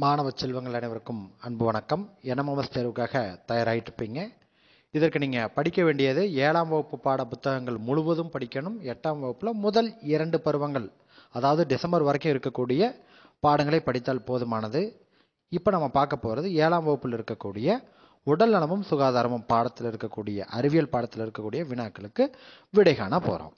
மாணவ செல்வங்கள் அனைவருக்கும் அன்பு வணக்கம் என்எம்எஸ் தேர்வுக்காக தயாராகிட்டு இருப்பீங்க இதற்கு நீங்கள் படிக்க வேண்டியது ஏழாம் வகுப்பு பாட புத்தகங்கள் முழுவதும் படிக்கணும் எட்டாம் வகுப்பில் முதல் இரண்டு பருவங்கள் அதாவது டிசம்பர் வரைக்கும் இருக்கக்கூடிய பாடங்களை படித்தால் போதுமானது இப்போ நம்ம பார்க்க போகிறது ஏழாம் வகுப்பில் இருக்கக்கூடிய உடல் நலமும் சுகாதாரமும் பாடத்தில் இருக்கக்கூடிய அறிவியல் பாடத்தில் இருக்கக்கூடிய வினாக்களுக்கு விடை காண போகிறோம்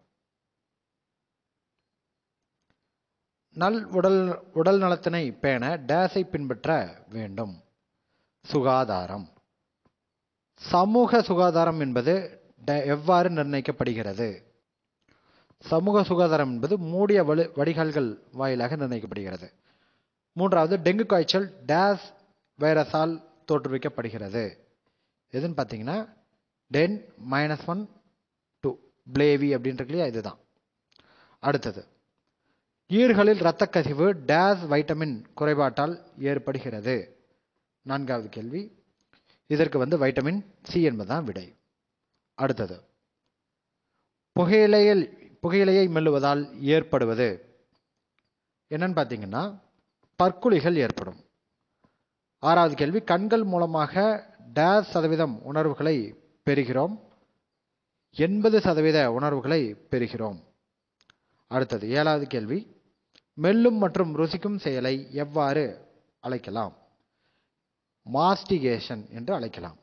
நல் உடல் உடல் நலத்தினை பேண டேஸை பின்பற்ற வேண்டும் சுகாதாரம் சமூக சுகாதாரம் என்பது ட- எவ்வாறு நிர்ணயிக்கப்படுகிறது சமூக சுகாதாரம் என்பது மூடிய வலு வடிகால்கள் வாயிலாக நிர்ணயிக்கப்படுகிறது மூன்றாவது டெங்கு காய்ச்சல் டேஸ் வைரஸால் தோற்றுவிக்கப்படுகிறது எதுன்னு பார்த்தீங்கன்னா டென் மைனஸ் ஒன் டூ பிளேவி அப்படின்றது இல்லையா இதுதான் அடுத்தது ஈறுகளில் இரத்த கசிவு டேஸ் வைட்டமின் குறைபாட்டால் ஏற்படுகிறது நான்காவது கேள்வி இதற்கு வந்து வைட்டமின் சி என்பதுதான் விடை அடுத்தது புகையிலையில் புகையிலையை மெல்லுவதால் ஏற்படுவது என்னன்னு பார்த்தீங்கன்னா பற்குழிகள் ஏற்படும் ஆறாவது கேள்வி கண்கள் மூலமாக டேஸ் சதவீதம் உணர்வுகளை பெறுகிறோம் எண்பது சதவீத உணர்வுகளை பெறுகிறோம் அடுத்தது ஏழாவது கேள்வி மெல்லும் மற்றும் ருசிக்கும் செயலை எவ்வாறு அழைக்கலாம் மாஸ்டிகேஷன் என்று அழைக்கலாம்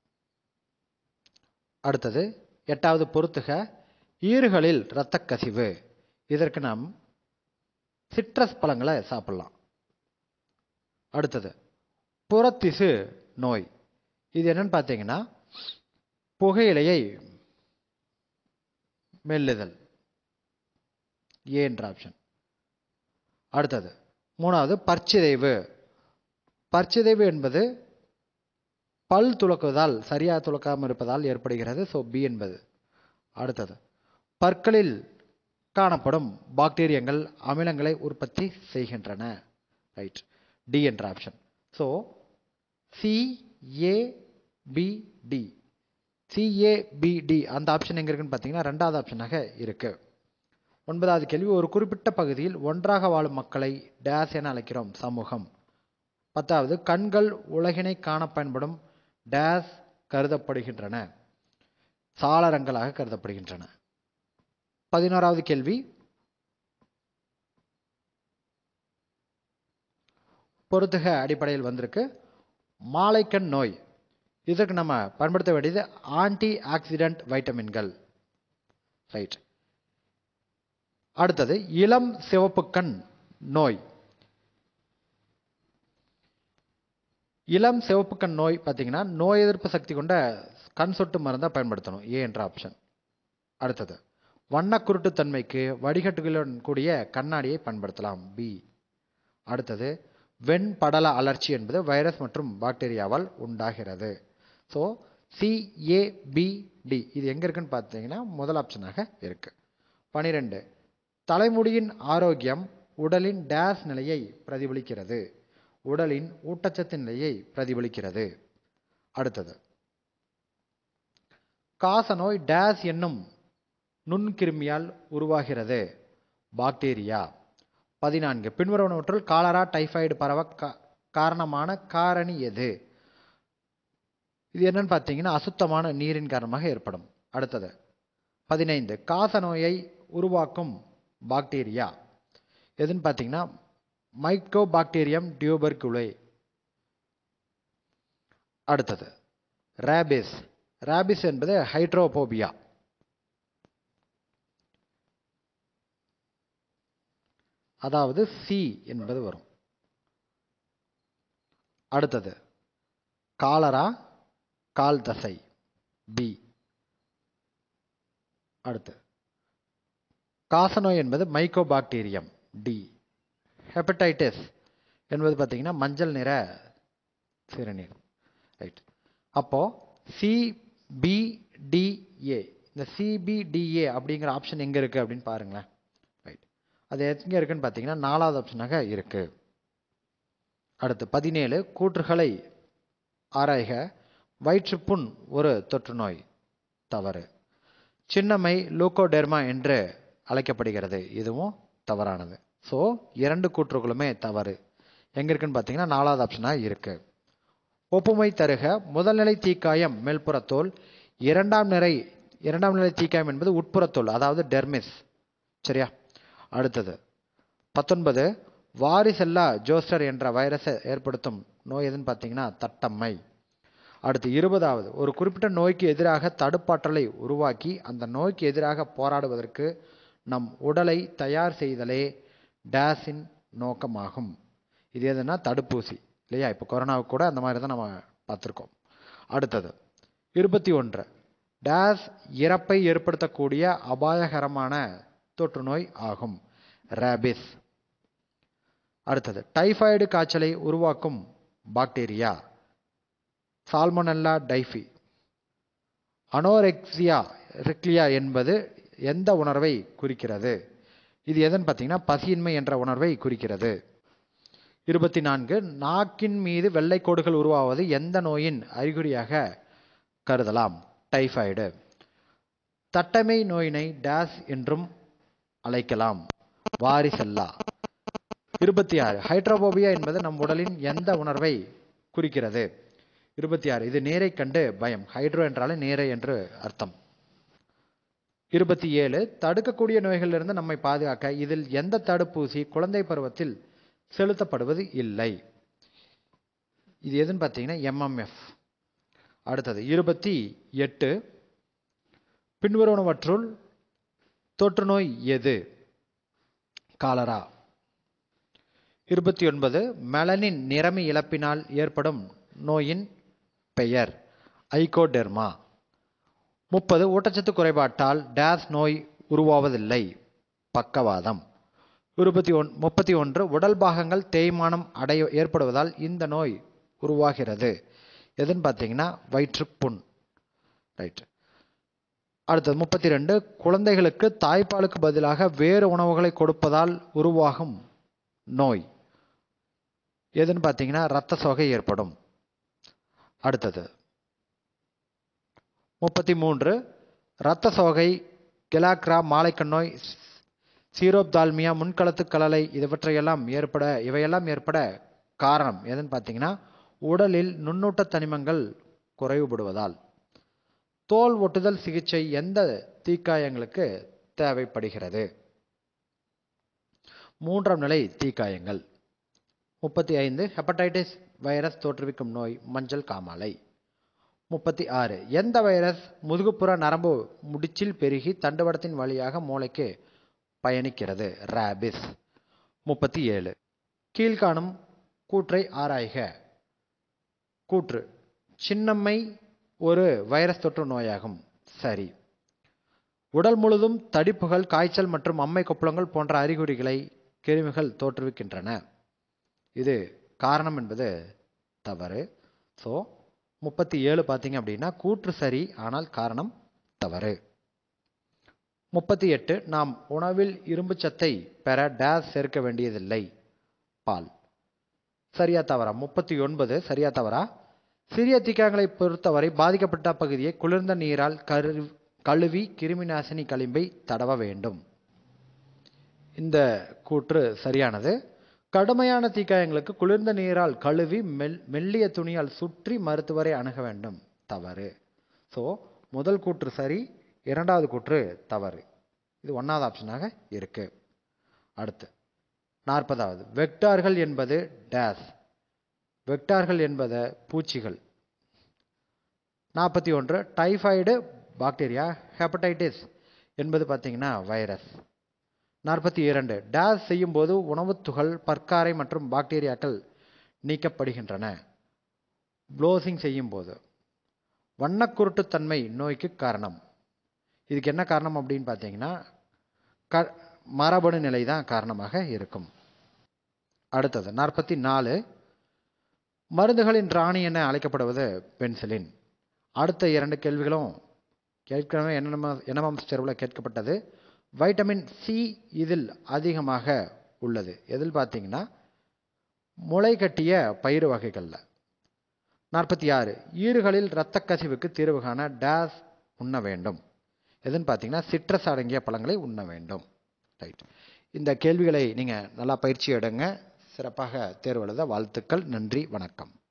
அடுத்தது எட்டாவது பொறுத்துக ஈறுகளில் இரத்த கசிவு இதற்கு நாம் சிட்ரஸ் பழங்களை சாப்பிடலாம் அடுத்தது புறத்திசு நோய் இது என்னன்னு பார்த்தீங்கன்னா புகையிலையை மெல்லுதல் ஏ என்ற ஆப்ஷன் அடுத்தது மூணாவது பற்சிதைவு பற்சிதைவு என்பது பல் துலக்குவதால் சரியாக துலக்காமல் இருப்பதால் ஏற்படுகிறது ஸோ பி என்பது அடுத்தது பற்களில் காணப்படும் பாக்டீரியங்கள் அமிலங்களை உற்பத்தி செய்கின்றன ரைட் டி என்ற ஆப்ஷன் ஸோ சிஏபிடி சிஏபிடி அந்த ஆப்ஷன் எங்க இருக்குன்னு பார்த்தீங்கன்னா ரெண்டாவது ஆப்ஷனாக இருக்கு ஒன்பதாவது கேள்வி ஒரு குறிப்பிட்ட பகுதியில் ஒன்றாக வாழும் மக்களை டேஸ் என அழைக்கிறோம் சமூகம் பத்தாவது கண்கள் உலகினை காண பயன்படும் டேஸ் கருதப்படுகின்றன சாளரங்களாக கருதப்படுகின்றன பதினோராவது கேள்வி பொறுத்துக அடிப்படையில் வந்திருக்கு மாலைக்கண் நோய் இதற்கு நம்ம பயன்படுத்த வேண்டியது ஆன்டி ஆக்சிடென்ட் வைட்டமின்கள் ரைட் அடுத்தது இளம் சிவப்பு கண் நோய் இளம் சிவப்பு கண் நோய் பார்த்தீங்கன்னா நோய் எதிர்ப்பு சக்தி கொண்ட கண் சொட்டு மருந்தை பயன்படுத்தணும் ஏ என்ற ஆப்ஷன் அடுத்தது வண்ணக்குருட்டுத்தன்மைக்கு வடிகட்டுகளுடன் கூடிய கண்ணாடியை பயன்படுத்தலாம் பி அடுத்தது வெண்படல அலர்ச்சி என்பது வைரஸ் மற்றும் பாக்டீரியாவால் உண்டாகிறது ஸோ சிஏபிடி இது எங்கே இருக்குன்னு பார்த்தீங்கன்னா முதல் ஆப்ஷனாக இருக்கு பனிரெண்டு தலைமுடியின் ஆரோக்கியம் உடலின் டேஸ் நிலையை பிரதிபலிக்கிறது உடலின் ஊட்டச்சத்து நிலையை பிரதிபலிக்கிறது அடுத்தது காசநோய் டேஸ் என்னும் நுண்கிருமியால் உருவாகிறது பாக்டீரியா பதினான்கு பின்வருவனவற்றுள் காலரா டைஃபாய்டு பரவ கா- காரணமான காரணி எது இது என்னன்னு பார்த்தீங்கன்னா அசுத்தமான நீரின் காரணமாக ஏற்படும் அடுத்தது பதினைந்து காசநோயை உருவாக்கும் பாக்டீரியா எதுன்னு பார்த்தீங்கன்னா மைக்கோபாக்டீரியம் டியூபர்குலே அடுத்தது ரேபிஸ் ரேபிஸ் என்பது ஹைட்ரோபோபியா அதாவது சி என்பது வரும் அடுத்தது காலரா கால் தசை பி அடுத்து காசநோய் என்பது மைக்கோபாக்டீரியம் டி ஹெப்படைட்டிஸ் என்பது பார்த்தீங்கன்னா மஞ்சள் நிற சிறுநீர் ரைட் அப்போ சிபிடிஏ இந்த சிபிடிஏ அப்படிங்கிற ஆப்ஷன் எங்கே இருக்குது அப்படின்னு பாருங்களேன் ரைட் அது எங்கே இருக்குன்னு பார்த்தீங்கன்னா நாலாவது ஆப்ஷனாக இருக்கு அடுத்து பதினேழு கூற்றுகளை ஆராய்க வயிற்றுப்புண் ஒரு தொற்று நோய் தவறு சின்னம்மை லூக்கோடெர்மா என்று அழைக்கப்படுகிறது இதுவும் தவறானது ஸோ இரண்டு கூற்றுகளுமே தவறு எங்கே இருக்குன்னு பார்த்தீங்கன்னா நாலாவது ஆப்ஷனாக இருக்குது ஒப்புமை தருக முதல்நிலை தீக்காயம் மேல்புறத்தோல் இரண்டாம் நிலை இரண்டாம் நிலை தீக்காயம் என்பது உட்புறத்தோல் அதாவது டெர்மிஸ் சரியா அடுத்தது பத்தொன்பது வாரிசெல்லா ஜோஸ்டர் என்ற வைரஸை ஏற்படுத்தும் நோய் எதுன்னு பார்த்தீங்கன்னா தட்டம்மை அடுத்து இருபதாவது ஒரு குறிப்பிட்ட நோய்க்கு எதிராக தடுப்பாற்றலை உருவாக்கி அந்த நோய்க்கு எதிராக போராடுவதற்கு நம் உடலை தயார் செய்தலே டேஸின் நோக்கமாகும் இது எதுனா தடுப்பூசி இல்லையா இப்போ கொரோனாவுக்கு கூட அந்த மாதிரி தான் நம்ம பார்த்துருக்கோம் அடுத்தது இருபத்தி ஒன்று டேஸ் இறப்பை ஏற்படுத்தக்கூடிய அபாயகரமான தொற்று நோய் ஆகும் ரேபிஸ் அடுத்தது டைஃபாய்டு காய்ச்சலை உருவாக்கும் பாக்டீரியா சால்மனல்லா டைஃபி அனோரெக்சியா ரிக்லியா என்பது எந்த உணர்வை குறிக்கிறது இது எதன்னு பார்த்தீங்கன்னா பசியின்மை என்ற உணர்வை குறிக்கிறது இருபத்தி நான்கு நாக்கின் மீது வெள்ளைக்கோடுகள் உருவாவது எந்த நோயின் அறிகுறியாக கருதலாம் டைஃபாய்டு தட்டமை நோயினை டேஸ் என்றும் அழைக்கலாம் வாரிசெல்லா இருபத்தி ஆறு ஹைட்ரோபோபியா என்பது நம் உடலின் எந்த உணர்வை குறிக்கிறது இருபத்தி ஆறு இது நேரை கண்டு பயம் ஹைட்ரோ என்றாலே நேரை என்று அர்த்தம் இருபத்தி ஏழு தடுக்கக்கூடிய நோய்களிலிருந்து நம்மை பாதுகாக்க இதில் எந்த தடுப்பூசி குழந்தை பருவத்தில் செலுத்தப்படுவது இல்லை இது எதுன்னு பார்த்தீங்கன்னா எம்எம்எஃப் அடுத்தது இருபத்தி எட்டு பின்வருவனவற்றுள் தொற்று நோய் எது காலரா இருபத்தி ஒன்பது மெலனின் நிறமி இழப்பினால் ஏற்படும் நோயின் பெயர் ஐகோடெர்மா முப்பது ஊட்டச்சத்து குறைபாட்டால் டேஸ் நோய் உருவாவதில்லை பக்கவாதம் இருபத்தி ஒன் முப்பத்தி ஒன்று உடல் பாகங்கள் தேய்மானம் அடைய ஏற்படுவதால் இந்த நோய் உருவாகிறது எதுன்னு பார்த்தீங்கன்னா வயிற்றுப்புண் ரைட் அடுத்தது முப்பத்தி ரெண்டு குழந்தைகளுக்கு தாய்ப்பாலுக்கு பதிலாக வேறு உணவுகளை கொடுப்பதால் உருவாகும் நோய் எதுன்னு பார்த்தீங்கன்னா இரத்த சோகை ஏற்படும் அடுத்தது முப்பத்தி மூன்று இரத்த சோகை கெலாக்ரா மாலைக்கண்ணோய் சீரோப்தால்மியா முன்களத்து கலலை இவற்றையெல்லாம் ஏற்பட இவையெல்லாம் ஏற்பட காரணம் எதுன்னு பார்த்தீங்கன்னா உடலில் நுண்ணூட்ட தனிமங்கள் குறைவுபடுவதால் தோல் ஒட்டுதல் சிகிச்சை எந்த தீக்காயங்களுக்கு தேவைப்படுகிறது மூன்றாம் நிலை தீக்காயங்கள் முப்பத்தி ஐந்து ஹெப்படைட்டிஸ் வைரஸ் தோற்றுவிக்கும் நோய் மஞ்சள் காமாலை முப்பத்தி ஆறு எந்த வைரஸ் முதுகுப்புற நரம்பு முடிச்சில் பெருகி தண்டுவடத்தின் வழியாக மூளைக்கு பயணிக்கிறது ரேபிஸ் முப்பத்தி ஏழு கீழ்காணும் கூற்றை ஆராய்க கூற்று சின்னம்மை ஒரு வைரஸ் தொற்று நோயாகும் சரி உடல் முழுதும் தடிப்புகள் காய்ச்சல் மற்றும் அம்மை கொப்பளங்கள் போன்ற அறிகுறிகளை கிருமிகள் தோற்றுவிக்கின்றன இது காரணம் என்பது தவறு ஸோ முப்பத்தி ஏழு பார்த்தீங்க அப்படின்னா கூற்று சரி ஆனால் காரணம் தவறு முப்பத்தி எட்டு நாம் உணவில் இரும்பு சத்தை பெற டேஸ் சேர்க்க வேண்டியதில்லை பால் சரியா தவறா முப்பத்தி ஒன்பது சரியா தவறா சிறிய தீக்காயங்களை பொறுத்தவரை பாதிக்கப்பட்ட பகுதியை குளிர்ந்த நீரால் கரு கழுவி கிருமி நாசினி களிம்பை தடவ வேண்டும் இந்த கூற்று சரியானது கடுமையான தீக்காயங்களுக்கு குளிர்ந்த நீரால் கழுவி மெல் மெல்லிய துணியால் சுற்றி மருத்துவரை அணுக வேண்டும் தவறு ஸோ முதல் கூற்று சரி இரண்டாவது கூற்று தவறு இது ஒன்றாவது ஆப்ஷனாக இருக்கு அடுத்து நாற்பதாவது வெக்டார்கள் என்பது டேஸ் வெக்டார்கள் என்பது பூச்சிகள் நாற்பத்தி ஒன்று டைஃபாய்டு பாக்டீரியா ஹெப்படைட்டிஸ் என்பது பார்த்தீங்கன்னா வைரஸ் நாற்பத்தி இரண்டு டேஸ் செய்யும்போது உணவுத் துகள் பற்காரை மற்றும் பாக்டீரியாக்கள் நீக்கப்படுகின்றன ப்ளோசிங் செய்யும்போது வண்ணக்குருட்டுத்தன்மை நோய்க்கு காரணம் இதுக்கு என்ன காரணம் அப்படின்னு பார்த்தீங்கன்னா க மரபணு நிலை தான் காரணமாக இருக்கும் அடுத்தது நாற்பத்தி நாலு மருந்துகளின் ராணி என அழைக்கப்படுவது பென்சிலின் அடுத்த இரண்டு கேள்விகளும் ஏற்கனவே என்னென்ன என்எம்எம்ஸ் தேர்வில் கேட்கப்பட்டது வைட்டமின் சி இதில் அதிகமாக உள்ளது எதில் பார்த்தீங்கன்னா முளை கட்டிய பயிறு வகைகளில் நாற்பத்தி ஆறு ஈறுகளில் இரத்த கசிவுக்கு தீர்வு காண டேஸ் உண்ண வேண்டும் எதுன்னு பார்த்தீங்கன்னா சிட்ரஸ் அடங்கிய பழங்களை உண்ண வேண்டும் ரைட் இந்த கேள்விகளை நீங்கள் நல்லா பயிற்சி எடுங்க சிறப்பாக தேர்வு எழுத வாழ்த்துக்கள் நன்றி வணக்கம்